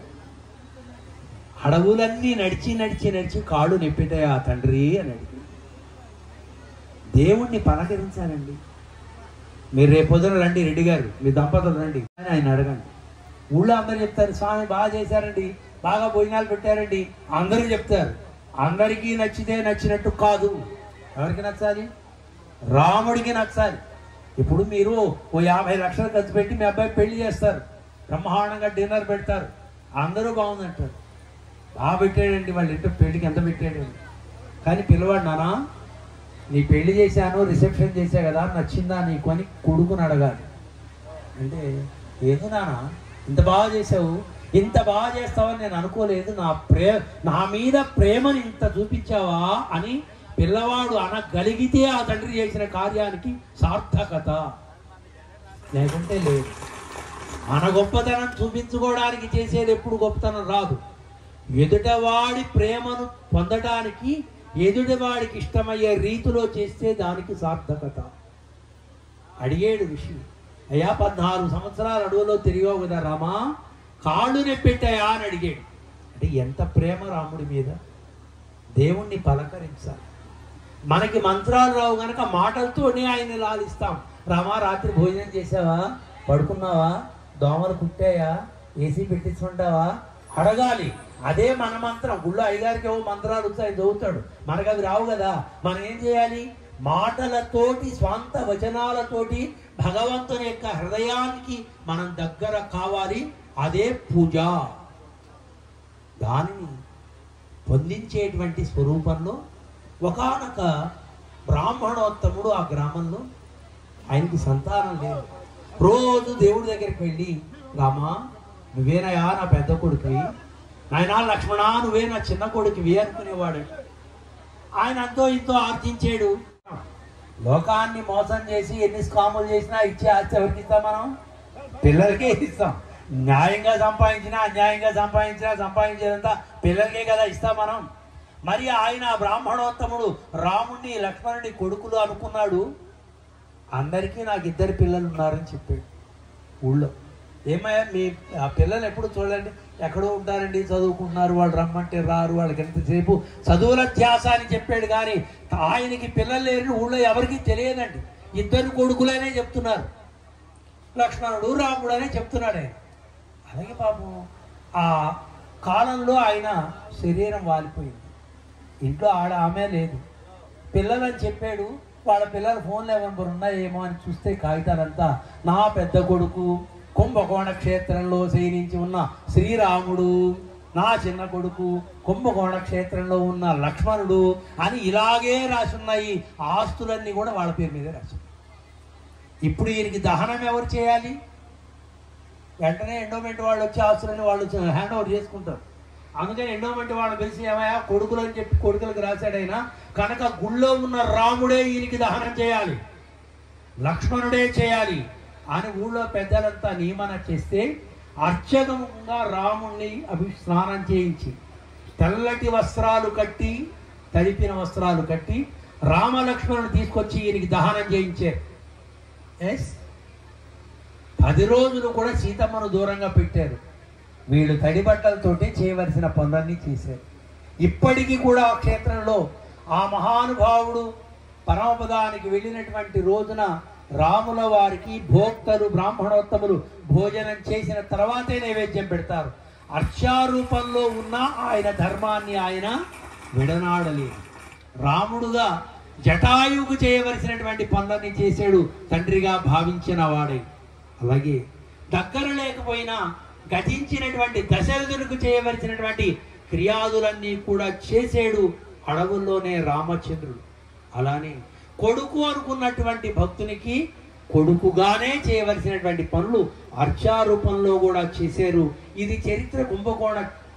అడవులన్నీ నడిచి నడిచి నడిచి కాళ్ళు నెప్పిటాయి ఆ తండ్రి అని అడిగి దేవుణ్ణి పలకరించాలండి మీరు రేపు పొద్దున రండి రెడ్డి గారు మీ దంపతులు రండి అని ఆయన అడగండి ఊళ్ళో అందరూ చెప్తారు స్వామి బాగా చేశారండి బాగా భోజనాలు పెట్టారండి అందరూ చెప్తారు అందరికీ నచ్చితే నచ్చినట్టు కాదు ఎవరికి నచ్చాలి రాముడికి నచ్చాలి ఇప్పుడు మీరు ఓ యాభై లక్షలు ఖర్చు పెట్టి మీ అబ్బాయి పెళ్లి చేస్తారు బ్రహ్మాండంగా డిన్నర్ పెడతారు అందరూ బాగుందంటారు బాగా పెట్టాడండి వాళ్ళ ఇంట్లో పెళ్లికి ఎంత పెట్టాడండి కానీ పిల్లవాడు నానా నీ పెళ్లి చేశాను రిసెప్షన్ చేశా కదా నచ్చిందా నీకు అని కొడుకుని అడగాలి అంటే ఏదో నాన్న ఇంత బాగా చేసావు ఇంత బాగా చేస్తావని నేను అనుకోలేదు నా ప్రే నా మీద ప్రేమని ఇంత చూపించావా అని పిల్లవాడు అనగలిగితే ఆ తండ్రి చేసిన కార్యానికి సార్థకత లేకుంటే లేదు మన గొప్పతనం చూపించుకోవడానికి చేసేది ఎప్పుడు గొప్పతనం రాదు ఎదుటవాడి ప్రేమను పొందడానికి ఎదుటివాడికి ఇష్టమయ్యే రీతిలో చేస్తే దానికి సార్థకత అడిగాడు ఋషి అయ్యా పద్నాలుగు సంవత్సరాలు అడవులో తిరిగావు కదా రామా కాళ్ళు నెప్పెట్టాయా అని అడిగాడు అంటే ఎంత ప్రేమ రాముడి మీద దేవుణ్ణి పలకరించాలి మనకి మంత్రాలు రావు గనక మాటలతోనే ఆయన్ని లాలిస్తాం రామా రాత్రి భోజనం చేసావా పడుకున్నావా దోమలు కుట్టాయా ఏసీ పెట్టించుకుంటావా అడగాలి అదే మన మంత్రం గుళ్ళో అయ్యగారికి ఏవో మంత్రాలు వచ్చాయి చదువుతాడు మనకు అవి రావు కదా మనం ఏం చేయాలి మాటలతోటి స్వంత వచనాలతోటి భగవంతుని యొక్క హృదయానికి మనం దగ్గర కావాలి అదే పూజ దానిని పొందించేటువంటి స్వరూపంలో ఒకానొక బ్రాహ్మణోత్తముడు ఆ గ్రామంలో ఆయనకి సంతానం లేదు రోజు దేవుడి దగ్గరికి వెళ్ళి రామా నువ్వేనయా నా పెద్ద కొడుకువి నాయనా లక్ష్మణ నువ్వే నా చిన్న కొడుకువి అనుకునేవాడు ఆయన అంతో ఇంతో ఆర్జించాడు లోకాన్ని మోసం చేసి ఎన్ని స్కాములు చేసినా ఇచ్చే ఆస్తి ఎవరికి ఇస్తాం మనం పిల్లలకే ఇస్తాం న్యాయంగా సంపాదించినా అన్యాయంగా సంపాదించినా సంపాదించేదంతా పిల్లలకే కదా ఇస్తాం మనం మరి ఆయన బ్రాహ్మణోత్తముడు రాముణ్ణి లక్ష్మణుని కొడుకులు అనుకున్నాడు అందరికీ నాకు ఇద్దరు పిల్లలు ఉన్నారని చెప్పాడు ఊళ్ళో ఏమయ్యా మీ ఆ పిల్లలు ఎప్పుడు చూడండి ఎక్కడో ఉంటారండి చదువుకుంటున్నారు వాళ్ళు రమ్మంటే రారు వాళ్ళకి ఎంతసేపు చదువుల ధ్యాస అని చెప్పాడు కానీ ఆయనకి పిల్లలు లేరు ఊళ్ళో ఎవరికి తెలియదండి ఇద్దరు కొడుకులనే చెప్తున్నారు లక్ష్మణుడు రాముడు అనే చెప్తున్నాడు ఆయన అలాగే పాపం ఆ కాలంలో ఆయన శరీరం వాలిపోయింది ఇంట్లో ఆడ ఆమె లేదు పిల్లలని చెప్పాడు వాళ్ళ పిల్లల ఫోన్లు ఏమైనా ఉన్నాయేమో అని చూస్తే కాగితాలంతా నా పెద్ద కొడుకు కుంభకోణ క్షేత్రంలో శయనించి ఉన్న శ్రీరాముడు నా చిన్న కొడుకు కుంభకోణ క్షేత్రంలో ఉన్న లక్ష్మణుడు అని ఇలాగే రాసి ఉన్నాయి ఆ ఆస్తులన్నీ కూడా వాళ్ళ పేరు మీదే రాసి ఉన్నాయి. ఇప్పుడు ఈయనకి దహనం ఎవరు చేయాలి వెంటనే ఎండోమెంట్ వాళ్ళు వచ్చి ఆస్తులన్నీ వాళ్ళు హ్యాండ్ ఓవర్ చేసుకుంటారు అందుకని ఎండోమెంట్ వాళ్ళు పిలిచి ఏమయ్యా కొడుకులు అని చెప్పి కొడుకులకు రాశాడైనా కనుక గుళ్ళో ఉన్న రాముడే ఈయనకి దహనం చేయాలి లక్ష్మణుడే చేయాలి అని ఊళ్ళో పెద్దలంతా నియమన చేస్తే అర్చకంగా రాముణ్ణి అభి స్నానం చేయించి తెల్లటి వస్త్రాలు కట్టి తడిపిన వస్త్రాలు కట్టి రామలక్ష్మణుని తీసుకొచ్చి ఈయనకి దహనం చేయించారు ఎస్ పది రోజులు కూడా సీతమ్మను దూరంగా పెట్టారు వీళ్ళు తడి బట్టలతోటి చేయవలసిన పనులన్నీ చేశారు ఇప్పటికీ కూడా ఆ క్షేత్రంలో ఆ మహానుభావుడు పరమపదానికి వెళ్ళినటువంటి రోజున రాముల వారికి భోక్తలు బ్రాహ్మణోత్తములు భోజనం చేసిన తర్వాతే నైవేద్యం పెడతారు అర్చారూపంలో ఉన్న ఆయన ధర్మాన్ని ఆయన విడనాడలేదు రాముడుగా జటాయువుకు చేయవలసినటువంటి పనులన్నీ చేశాడు తండ్రిగా భావించిన వాడే అలాగే దగ్గర లేకపోయినా గతించినటువంటి దశరథునికి చేయవలసినటువంటి క్రియాదులన్నీ కూడా చేసాడు అడవుల్లోనే రామచంద్రుడు అలానే కొడుకు అనుకున్నటువంటి భక్తునికి కొడుకుగానే చేయవలసినటువంటి పనులు అర్చారూపంలో కూడా చేశారు ఇది చరిత్ర కుంభకోణ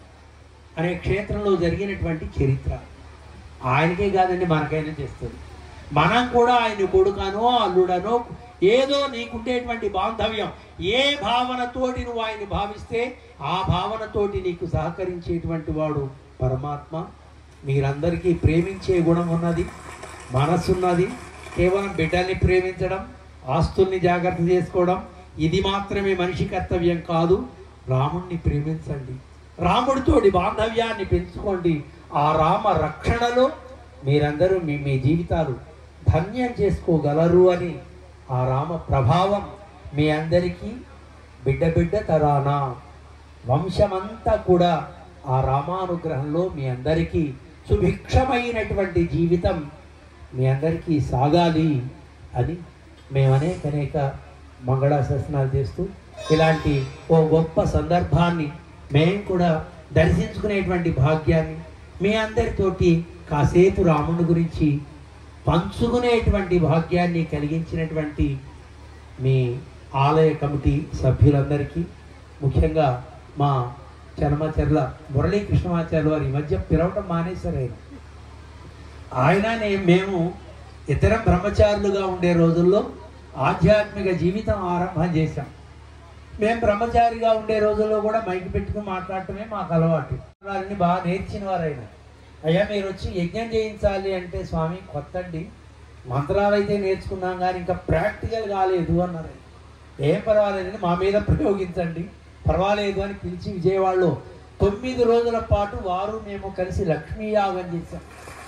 అనే క్షేత్రంలో జరిగినటువంటి చరిత్ర ఆయనకే కాదండి మనకైనా చేస్తుంది మనం కూడా ఆయన కొడుకనో అల్లుడనో ఏదో నీకుండేటువంటి బాంధవ్యం ఏ భావనతోటి నువ్వు ఆయన్ని భావిస్తే ఆ భావనతోటి నీకు సహకరించేటువంటి వాడు పరమాత్మ మీరందరికీ ప్రేమించే గుణం ఉన్నది మనసున్నది కేవలం బిడ్డల్ని ప్రేమించడం ఆస్తుల్ని జాగ్రత్త చేసుకోవడం ఇది మాత్రమే మనిషి కర్తవ్యం కాదు రాముణ్ణి ప్రేమించండి రాముడితోటి బాంధవ్యాన్ని పెంచుకోండి ఆ రామ రక్షణలో మీరందరూ మీ మీ జీవితాలు ధన్యం చేసుకోగలరు అని ఆ రామ ప్రభావం మీ అందరికీ బిడ్డ బిడ్డ తరానా వంశమంతా కూడా ఆ రామానుగ్రహంలో మీ అందరికీ సుభిక్షమైనటువంటి జీవితం మీ అందరికీ సాగాలి అని మేము అనేక అనేక మంగళాశాసనాలు చేస్తూ ఇలాంటి ఓ గొప్ప సందర్భాన్ని మేము కూడా దర్శించుకునేటువంటి భాగ్యాన్ని మీ అందరితోటి కాసేపు రాముడి గురించి పంచుకునేటువంటి భాగ్యాన్ని కలిగించినటువంటి మీ ఆలయ కమిటీ సభ్యులందరికీ ముఖ్యంగా మా చర్మచర్ల మురళీ కృష్ణమాచార్య వారి ఈ మధ్య పిలవటం మానేశారు ఆయన ఆయన నే- మేము ఇతర బ్రహ్మచారులుగా ఉండే రోజుల్లో ఆధ్యాత్మిక జీవితం ఆరంభం చేశాం మేము బ్రహ్మచారిగా ఉండే రోజుల్లో కూడా మైకి పెట్టుకుని మాట్లాడటమే మాకు అలవాటు వారిని బాగా నేర్చిన వారైనా అయ్యా మీరు వచ్చి యజ్ఞం చేయించాలి అంటే స్వామి కొత్తండి మంత్రాలు అయితే నేర్చుకున్నాం కానీ ఇంకా ప్రాక్టికల్ కాలేదు అన్నారు ఆయన. ఏం పర్వాలేదండి మా మీద ప్రయోగించండి పర్వాలేదు అని పిలిచి విజయవాడలో తొమ్మిది రోజుల పాటు వారు మేము కలిసి లక్ష్మీ యాగం చేశాం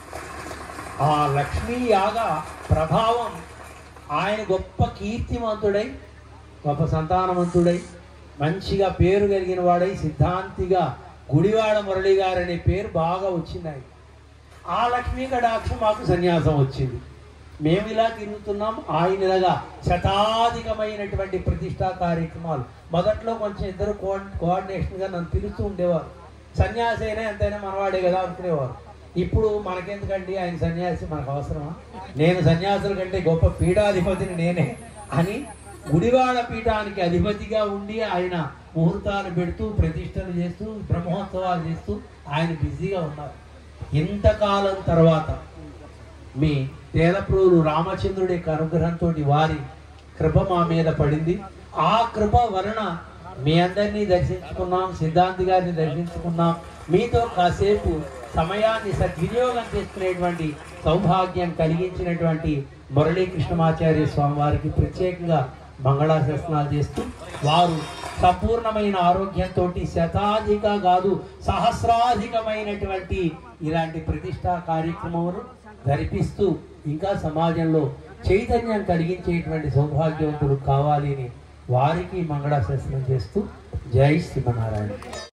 ఆ లక్ష్మీ యాగ ప్రభావం ఆయన గొప్ప కీర్తిమంతుడై గొప్ప సంతానవంతుడై మంచిగా పేరు కలిగిన వాడై సిద్ధాంతిగా గుడివాడ మురళి గారు అనే పేరు బాగా వచ్చింది ఆయన ఆ లక్ష్మీ కటాక్షం మాకు సన్యాసం వచ్చింది మేము ఇలా తిరుగుతున్నాం ఆయన ఇలాగా శతాధికమైనటువంటి ప్రతిష్టా కార్యక్రమాలు మొదట్లో కొంచెం ఇద్దరు కోఆర్డి కోఆర్డినేషన్గా నన్ను పిలుస్తూ ఉండేవారు సన్యాసి అయినా ఎంతైనా మనవాడే కదా అనుకునేవారు ఇప్పుడు మనకెందుకండి ఆయన సన్యాసి మనకు అవసరమా నేను సన్యాసుల కంటే గొప్ప పీఠాధిపతిని నేనే అని గుడివాడ పీఠానికి అధిపతిగా ఉండి ఆయన ముహూర్తాలు పెడుతూ ప్రతిష్టలు చేస్తూ బ్రహ్మోత్సవాలు చేస్తూ ఆయన బిజీగా ఉన్నారు ఇంతకాలం తర్వాత మీ తేలప్రోలు రామచంద్రుడి యొక్క అనుగ్రహంతో వారి కృప మా మీద పడింది ఆ కృప వలన మీ అందరినీ దర్శించుకున్నాం సిద్ధాంతి గారిని దర్శించుకున్నాం మీతో కాసేపు సమయాన్ని సద్వినియోగం చేసుకునేటువంటి సౌభాగ్యం కలిగించినటువంటి మురళీ కృష్ణమాచార్య స్వామి వారికి ప్రత్యేకంగా మంగళాశాసనాలు చేస్తూ వారు సంపూర్ణమైన ఆరోగ్యంతో శతాధిక కాదు సహస్రాధికమైనటువంటి ఇలాంటి ప్రతిష్టా కార్యక్రమములు జరిపిస్తూ ఇంకా సమాజంలో చైతన్యం కలిగించేటువంటి సౌభాగ్యవంతులు కావాలి అని వారికి మంగళాశాసనం చేస్తూ జై శ్రీమనారాయణ